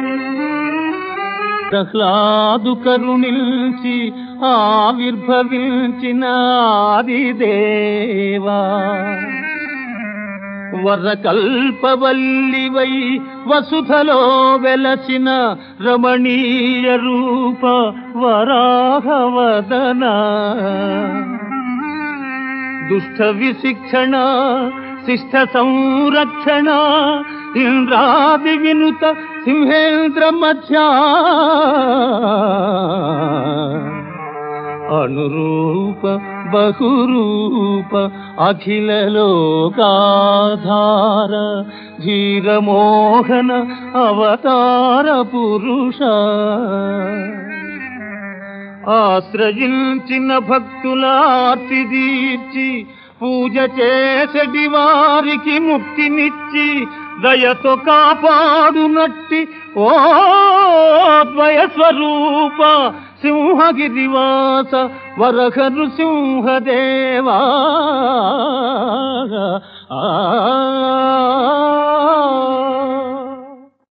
ప్రహ్లాదు కరుణించి ఆవిర్భవించిన ఆదిదేవా వరకల్పవల్లివై వసుధలో వెలసిన రమణీయ రూప వరాహవదన దుష్ట విశిక్షణ శిష్ట సంరక్షణ ఇంద్రాది వినుత సింహేంద్ర మధ్య అనురూప బహురూప అఖిల లోకాధార ధీరమోహన అవతార పురుష ఆశ్రయించిన భక్తులార్తి దీర్చి పూజ చేసడి వారికి ముక్తినిచ్చి దయతో కాపాడునట్టి ఓ ద్వయ స్వరూప సింహగిరివాస వరహ నృసింహదేవా ఆ